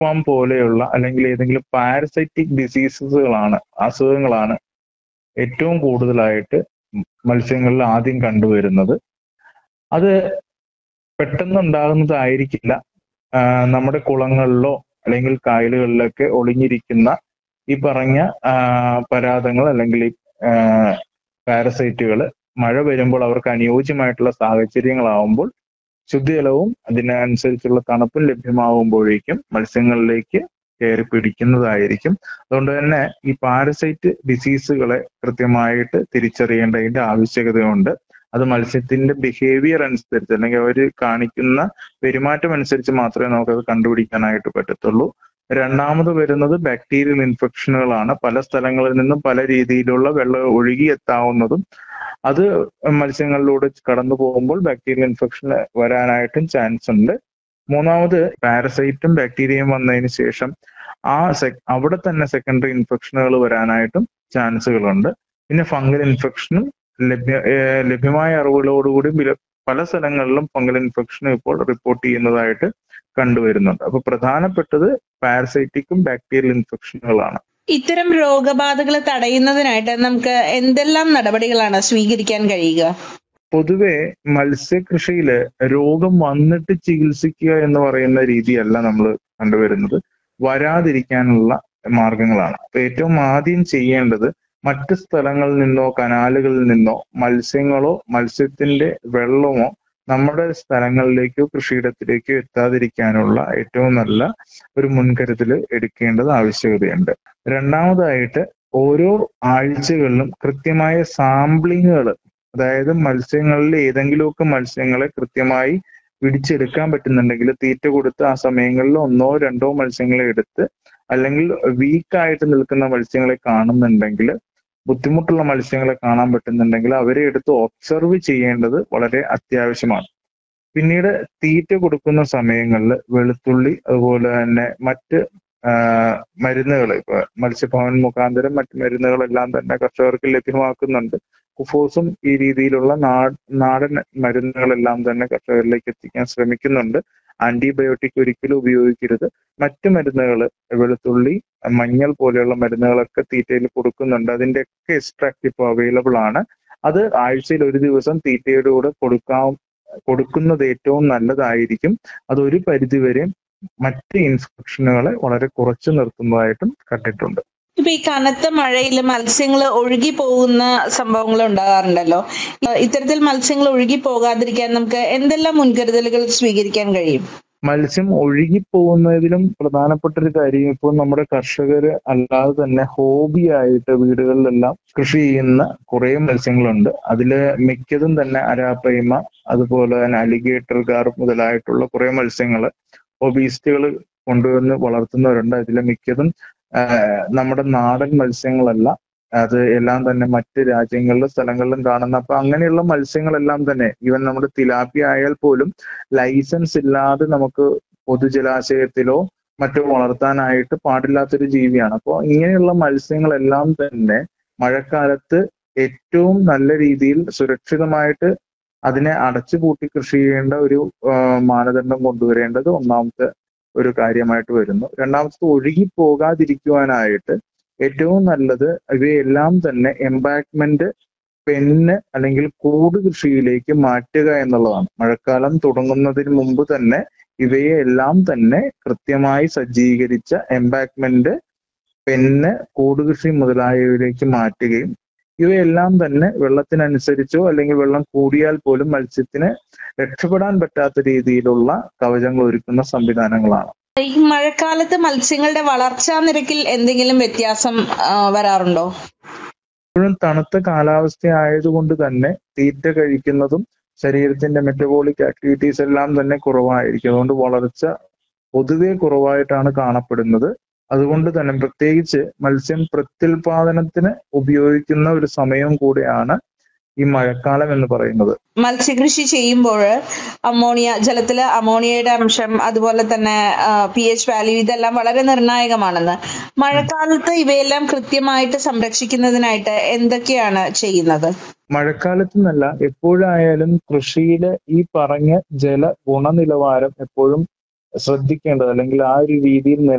warm പോലെയുള്ള അല്ലെങ്കിൽ ഏതെങ്കിലും പാരസൈറ്റിക് ഡിസീസസുകളാണ് അസുഖങ്ങളാണ് ഏറ്റവും കൂടുതലായിട്ട് മത്സ്യങ്ങളിൽ ആദ്യം കണ്ടുവരുന്നത് അത് പെട്ടെന്ന് ഉണ്ടാകുന്നതായിരിക്കില്ല ആ, നമ്മുടെ കുളങ്ങളിലോ അല്ലെങ്കിൽ കായലുകളിലൊക്കെ ഒളിഞ്ഞിരിക്കുന്ന ഈ പറഞ്ഞ ആ, പരാതങ്ങൾ അല്ലെങ്കിൽ ഈ പാരസൈറ്റുകൾ മഴ വരുമ്പോൾ അവർക്ക് അനുയോജ്യമായിട്ടുള്ള സാഹചര്യങ്ങളാവുമ്പോൾ ശുദ്ധജലവും അതിനനുസരിച്ചുള്ള തണുപ്പും ലഭ്യമാകുമ്പോഴേക്കും മത്സ്യങ്ങളിലേക്ക് കയറി പിടിക്കുന്നതായിരിക്കും അതുകൊണ്ട് തന്നെ ഈ പാരസൈറ്റ് ഡിസീസുകളെ കൃത്യമായിട്ട് തിരിച്ചറിയേണ്ടതിന്റെ ആവശ്യകതയുണ്ട് അത് മത്സ്യത്തിന്റെ ബിഹേവിയർ അനുസരിച്ച് അല്ലെങ്കിൽ അവർ കാണിക്കുന്ന പെരുമാറ്റം അനുസരിച്ച് മാത്രമേ നമുക്കത് കണ്ടുപിടിക്കാനായിട്ട് പറ്റത്തുള്ളൂ രണ്ടാമത് വരുന്നത് ബാക്ടീരിയൽ ഇൻഫെക്ഷനുകളാണ് പല സ്ഥലങ്ങളിൽ നിന്നും പല രീതിയിലുള്ള വെള്ളം ഒഴുകി എത്താവുന്നതും അത് മത്സ്യങ്ങളിലൂടെ കടന്നു പോകുമ്പോൾ ബാക്ടീരിയൽ ഇൻഫെക്ഷൻ വരാനായിട്ടും ചാൻസ് ഉണ്ട് മൂന്നാമത് പാരസൈറ്റും ബാക്ടീരിയയും വന്നതിന് ശേഷം ആ സെ- അവിടെ തന്നെ സെക്കൻഡറി ഇൻഫെക്ഷനുകൾ വരാനായിട്ടും ചാൻസുകളുണ്ട് പിന്നെ ഫംഗൽ ഇൻഫെക്ഷനും ലഭ്യ ഏഹ് ലഭ്യമായ അറിവുകളോടുകൂടി വില- പല സ്ഥലങ്ങളിലും ഫംഗൽ ഇൻഫെക്ഷനും ഇപ്പോൾ റിപ്പോർട്ട് ചെയ്യുന്നതായിട്ട് കണ്ടുവരുന്നുണ്ട് അപ്പൊ പ്രധാനപ്പെട്ടത് പാരസൈറ്റിക്കും ബാക്ടീരിയൽ ഇൻഫെക്ഷനുകളാണ് ഇത്തരം രോഗബാധകൾ തടയുന്നതിനായിട്ട് നമുക്ക് എന്തെല്ലാം നടപടികളാണ് സ്വീകരിക്കാൻ കഴിയുക പൊതുവെ മത്സ്യകൃഷിയില് രോഗം വന്നിട്ട് ചികിത്സിക്കുക എന്ന് പറയുന്ന രീതിയല്ല നമ്മൾ കണ്ടുവരുന്നത് വരാതിരിക്കാനുള്ള മാർഗങ്ങളാണ് അപ്പൊ ഏറ്റവും ആദ്യം ചെയ്യേണ്ടത് മറ്റ് സ്ഥലങ്ങളിൽ നിന്നോ കനാലുകളിൽ നിന്നോ മത്സ്യങ്ങളോ മത്സ്യത്തിന്റെ വെള്ളമോ നമ്മുടെ സ്ഥലങ്ങളിലേക്കോ കൃഷിയിടത്തിലേക്കോ എത്താതിരിക്കാനുള്ള ഏറ്റവും നല്ല ഒരു മുൻകരുതൽ എടുക്കേണ്ടത് ആവശ്യകതയുണ്ട് രണ്ടാമതായിട്ട് ഓരോ ആഴ്ചകളിലും കൃത്യമായ സാമ്പിളിങ്ങുകൾ അതായത് മത്സ്യങ്ങളിൽ ഏതെങ്കിലുമൊക്കെ മത്സ്യങ്ങളെ കൃത്യമായി പിടിച്ചെടുക്കാൻ പറ്റുന്നുണ്ടെങ്കിൽ തീറ്റ കൊടുത്ത് ആ സമയങ്ങളിൽ ഒന്നോ രണ്ടോ മത്സ്യങ്ങളെ എടുത്ത് അല്ലെങ്കിൽ വീക്കായിട്ട് നിൽക്കുന്ന മത്സ്യങ്ങളെ കാണുന്നുണ്ടെങ്കിൽ ബുദ്ധിമുട്ടുള്ള മത്സ്യങ്ങളെ കാണാൻ പറ്റുന്നുണ്ടെങ്കിൽ അവരെ എടുത്ത് ഒബ്സർവ് ചെയ്യേണ്ടത് വളരെ അത്യാവശ്യമാണ് പിന്നീട് തീറ്റ കൊടുക്കുന്ന സമയങ്ങളിൽ വെളുത്തുള്ളി അതുപോലെ തന്നെ മറ്റ് മരുന്നുകൾ ഇപ്പൊ മത്സ്യഭവൻ മുഖാന്തരം മറ്റ് മരുന്നുകളെല്ലാം തന്നെ കർഷകർക്ക് ലഭ്യമാക്കുന്നുണ്ട് കുഫോസും ഈ രീതിയിലുള്ള നാട് നാടൻ മരുന്നുകളെല്ലാം തന്നെ കർഷകരിലേക്ക് എത്തിക്കാൻ ശ്രമിക്കുന്നുണ്ട് ആന്റിബയോട്ടിക് ഒരിക്കലും ഉപയോഗിക്കരുത് മറ്റ് മരുന്നുകൾ വെളുത്തുള്ളി മഞ്ഞൾ പോലെയുള്ള മരുന്നുകളൊക്കെ തീറ്റയിൽ കൊടുക്കുന്നുണ്ട് അതിന്റെയൊക്കെ എക്സ്ട്രാക്ട് ഇപ്പോൾ അവൈലബിൾ ആണ് അത് ആഴ്ചയിൽ ഒരു ദിവസം തീറ്റയുടെ കൂടെ കൊടുക്കാം കൊടുക്കുന്നത് ഏറ്റവും നല്ലതായിരിക്കും അത് ഒരു പരിധിവരെ മറ്റ് ഇൻഫെക്ഷനുകളെ വളരെ കുറച്ചു നിർത്തുന്നതായിട്ടും കണ്ടിട്ടുണ്ട് ഇപ്പൊ ഈ കനത്ത മഴയിൽ മത്സ്യങ്ങൾ ഒഴുകി പോകുന്ന സംഭവങ്ങൾ ഉണ്ടാകാറുണ്ടല്ലോ ഇ- ഇത്തരത്തിൽ മത്സ്യങ്ങൾ ഒഴുകി പോകാതിരിക്കാൻ നമുക്ക് എന്തെല്ലാം മുൻകരുതലുകൾ സ്വീകരിക്കാൻ കഴിയും മത്സ്യം ഒഴുകിപ്പോകുന്നതിലും പ്രധാനപ്പെട്ട ഒരു കാര്യം ഇപ്പോൾ നമ്മുടെ കർഷകർ അല്ലാതെ തന്നെ ഹോബി ആയിട്ട് വീടുകളിലെല്ലാം കൃഷി ചെയ്യുന്ന കുറെ മത്സ്യങ്ങളുണ്ട് അതില് മിക്കതും തന്നെ അരാപ്പയ്മ അതുപോലെ തന്നെ അലിഗേറ്റർ കാർ മുതലായിട്ടുള്ള കുറെ മത്സ്യങ്ങൾ ഹോബിസ്റ്റുകൾ കൊണ്ടുവന്ന് വളർത്തുന്നവരുണ്ട് അതിലെ മിക്കതും ആഹ് നമ്മുടെ നാടൻ മത്സ്യങ്ങളല്ല അത് എല്ലാം തന്നെ മറ്റ് രാജ്യങ്ങളിലും സ്ഥലങ്ങളിലും കാണുന്ന അപ്പൊ അങ്ങനെയുള്ള മത്സ്യങ്ങളെല്ലാം തന്നെ ഈവൻ നമ്മുടെ തിലാപ്പി ആയാൽ പോലും ലൈസൻസ് ഇല്ലാതെ നമുക്ക് പൊതുജലാശയത്തിലോ മറ്റോ വളർത്താനായിട്ട് പാടില്ലാത്തൊരു ജീവിയാണ് അപ്പോൾ ഇങ്ങനെയുള്ള മത്സ്യങ്ങളെല്ലാം തന്നെ മഴക്കാലത്ത് ഏറ്റവും നല്ല രീതിയിൽ സുരക്ഷിതമായിട്ട് അതിനെ അടച്ചുപൂട്ടി കൃഷി ചെയ്യേണ്ട ഒരു ആ, മാനദണ്ഡം കൊണ്ടുവരേണ്ടത് ഒന്നാമത്തെ ഒരു കാര്യമായിട്ട് വരുന്നു രണ്ടാമത്തത് ഒഴുകി പോകാതിരിക്കുവാനായിട്ട് ഏറ്റവും നല്ലത് ഇവയെല്ലാം തന്നെ എംബാക്ക്മെന്റ് പെണ്ണ് അല്ലെങ്കിൽ കൂട് കൃഷിയിലേക്ക് മാറ്റുക എന്നുള്ളതാണ് മഴക്കാലം തുടങ്ങുന്നതിന് മുമ്പ് തന്നെ ഇവയെ എല്ലാം തന്നെ കൃത്യമായി സജ്ജീകരിച്ച എംബാക്ക്മെന്റ് പെണ്ണ് കൂട് കൃഷി മുതലായവയിലേക്ക് മാറ്റുകയും ഇവയെല്ലാം തന്നെ വെള്ളത്തിനനുസരിച്ചോ അല്ലെങ്കിൽ വെള്ളം കൂടിയാൽ പോലും മത്സ്യത്തിന് രക്ഷപ്പെടാൻ പറ്റാത്ത രീതിയിലുള്ള കവചങ്ങൾ ഒരുക്കുന്ന സംവിധാനങ്ങളാണ് ഈ മഴക്കാലത്ത് മത്സ്യങ്ങളുടെ വളർച്ചാ നിരക്കിൽ എന്തെങ്കിലും വ്യത്യാസം ആ, വരാറുണ്ടോ ഇപ്പോഴും തണുത്ത കാലാവസ്ഥ ആയതുകൊണ്ട് തന്നെ തീറ്റ കഴിക്കുന്നതും ശരീരത്തിന്റെ മെറ്റബോളിക് ആക്ടിവിറ്റീസ് എല്ലാം തന്നെ കുറവായിരിക്കും അതുകൊണ്ട് വളർച്ച പൊതുവെ കുറവായിട്ടാണ് കാണപ്പെടുന്നത് അതുകൊണ്ട് തന്നെ പ്രത്യേകിച്ച് മത്സ്യം പ്രത്യുൽപാദനത്തിന് ഉപയോഗിക്കുന്ന ഒരു സമയം കൂടെയാണ് ഈ മഴക്കാലം എന്ന് പറയുന്നത് മത്സ്യകൃഷി ചെയ്യുമ്പോൾ അമോണിയ ജലത്തില് അമോണിയയുടെ അംശം അതുപോലെ തന്നെ പി എച്ച് വാല്യൂ ഇതെല്ലാം വളരെ നിർണായകമാണെന്ന് മഴക്കാലത്ത് ഇവയെല്ലാം കൃത്യമായിട്ട് സംരക്ഷിക്കുന്നതിനായിട്ട് എന്തൊക്കെയാണ് ചെയ്യുന്നത് മഴക്കാലത്ത് എന്നല്ല എപ്പോഴായാലും കൃഷിയിലെ ഈ പറഞ്ഞ ജല ഗുണനിലവാരം എപ്പോഴും ശ്രദ്ധിക്കേണ്ടത് അല്ലെങ്കിൽ ആ ഒരു രീതിയിൽ